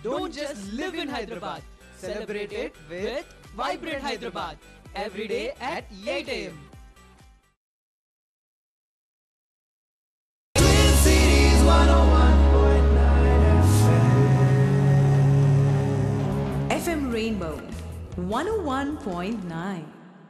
Don't just live in Hyderabad. Celebrate it with Vibrant Hyderabad. Every day at 8 a.m. FM Rainbow 101.9.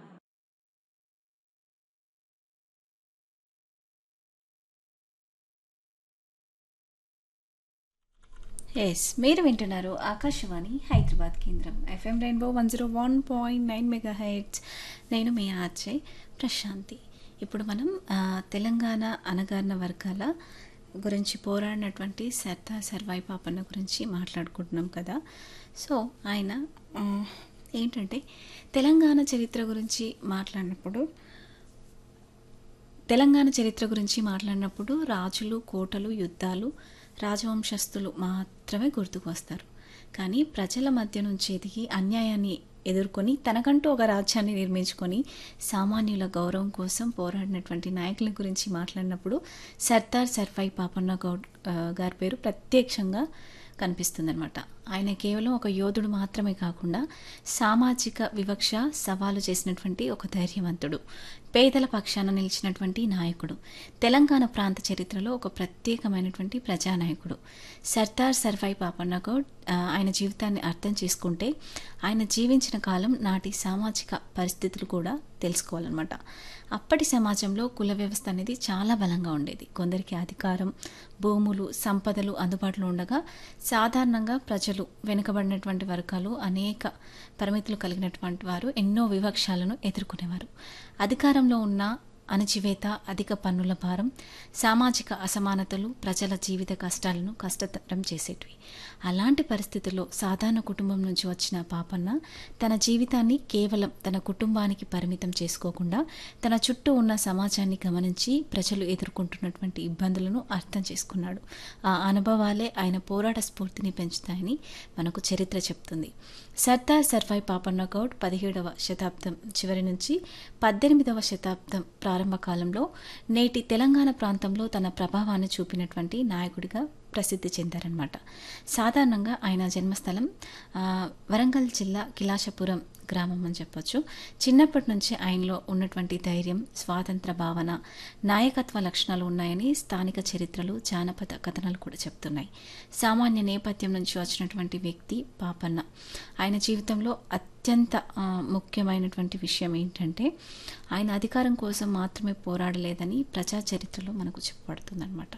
Yes మీరు వింటున్నారు ఆకాశవాణి హైదరాబాద్ కేంద్రం FM rainbow one zero one point nine megahertz నేను మీ RJ Prashanti ఇప్పుడు మనం ఆ, తెలంగాణ అనగారిన వర్గాల గురించి పోరాడినటువంటి సర్దార్ సర్వాయి పాపన్న గురించి మాట్లాడుకుంటున్నాం కదా సో ఆయన ఆ, ఏంటంటే తెలంగాణ చరిత్ర గురించి మాట్లాడినప్పుడు తెలంగాణ చరిత్ర గురించి మాట్లాడినప్పుడు రాజులు కోటలు యుద్ధాలు రాజవంశస్థులు మాత్రమే గుర్తుకు వస్తారు కానీ ప్రజల మధ్య నుంచి ఎదిగి అన్యాయాన్ని ఎదుర్కొని తనకంటూ ఒక రాజ్యాన్ని నిర్మించుకొని సామాన్యుల గౌరవం కోసం పోరాడినటువంటి నాయకుల గురించి మాట్లాడినప్పుడు సర్దార్ సర్వాయి పాపన్న గౌడ్ ఆ, గారి పేరు ప్రత్యక్షంగా కనిపిస్తుందన్నమాట ఆయన కేవలం ఒక యోధుడు మాత్రమే కాకుండా సామాజిక వివక్ష సవాలు చేసినటువంటి ఒక ధైర్యవంతుడు పేదల పక్షాన నిలిచినటువంటి నాయకుడు తెలంగాణ ప్రాంత చరిత్రలో ఒక ప్రత్యేకమైనటువంటి ప్రజానాయకుడు సర్దార్ సర్వాయి పాపన్న గౌడ్ ఆ, ఆయన జీవితాన్ని అర్థం చేసుకుంటే ఆయన జీవించిన కాలం నాటి సామాజిక పరిస్థితులు కూడా తెలుసుకోవాలన్నమాట అప్పటి సమాజంలో కుల వ్యవస్థ అనేది చాలా బలంగా ఉండేది కొందరికి అధికారం భూములు సంపదలు అందుబాటులో ఉండగా సాధారణంగా ప్రజలు వెనుకబడినటువంటి వర్గాలు అనేక పరిమితులు కలిగినటువంటి వారు ఎన్నో వివక్షాలను ఎదుర్కొనేవారు అధికారంలో ఉన్న అణచివేత అధిక పన్నుల భారం సామాజిక అసమానతలు ప్రజల జీవిత కష్టాలను కష్టతరం చేసేటివి అలాంటి పరిస్థితుల్లో సాధారణ కుటుంబం నుంచి వచ్చిన పాపన్న తన జీవితాన్ని కేవలం తన కుటుంబానికి పరిమితం చేసుకోకుండా తన చుట్టూ ఉన్న సమాజాన్ని గమనించి ప్రజలు ఎదుర్కొంటున్నటువంటి ఇబ్బందులను అర్థం చేసుకున్నాడు ఆ అనుభవాలే ఆయన పోరాట స్ఫూర్తిని పెంచుతాయని మనకు చరిత్ర చెప్తుంది సర్దార్ సర్వాయి పాపన్న గౌడ్ పదిహేడవ శతాబ్దం చివరి నుంచి పద్దెనిమిదవ శతాబ్దం ప్రారంభ కాలంలో నేటి తెలంగాణ ప్రాంతంలో తన ప్రభావాన్ని చూపినటువంటి నాయకుడిగా ప్రసిద్ధి చెందారనమాట సాధారణంగా ఆయన జన్మస్థలం ఆ, వరంగల్ జిల్లా కిలాషపురం గ్రామం అని చెప్పొచ్చు చిన్నప్పటి నుంచి ఆయనలో ఉన్నటువంటి ధైర్యం స్వాతంత్ర భావన నాయకత్వ లక్షణాలు ఉన్నాయని స్థానిక చరిత్రలు జానపద కథనాలు కూడా చెప్తున్నాయి సామాన్య నేపథ్యం నుంచి వచ్చినటువంటి వ్యక్తి పాపన్న ఆయన జీవితంలో అత్యంత ఆ, ముఖ్యమైనటువంటి విషయం ఏంటంటే ఆయన అధికారం కోసం మాత్రమే పోరాడలేదని ప్రజా చరిత్రలో మనకు చెప్పబడుతుందన్నమాట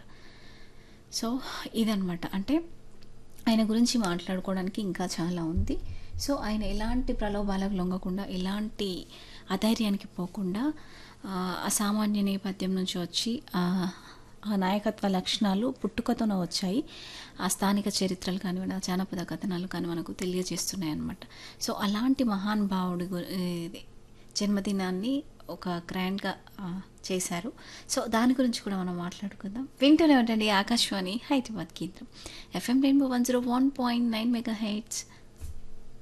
సో ఇదనమాట అంటే ఆయన గురించి మాట్లాడుకోవడానికి ఇంకా చాలా ఉంది సో ఆయన ఎలాంటి ప్రలోభాలకు లొంగకుండా ఎలాంటి అధైర్యానికి పోకుండా ఆ, అసామాన్య నేపథ్యం నుంచి వచ్చి ఆ, ఆ నాయకత్వ లక్షణాలు పుట్టుకతోనే వచ్చాయి ఆ స్థానిక చరిత్రలు కానివ్వండి ఆ జానపద కథనాలు కానీ మనకు తెలియజేస్తున్నాయి అన్నమాట సో అలాంటి మహానుభావుడి గు- ఇది జన్మదినాన్ని ఒక గ్రాండ్గా చేశారు సో దాని గురించి కూడా మనం మాట్లాడుకుందాం వింటూనే ఉండండి ఆకాశవాణి హైదరాబాద్ కేంద్రం FM rainbow one zero one point nine mega heads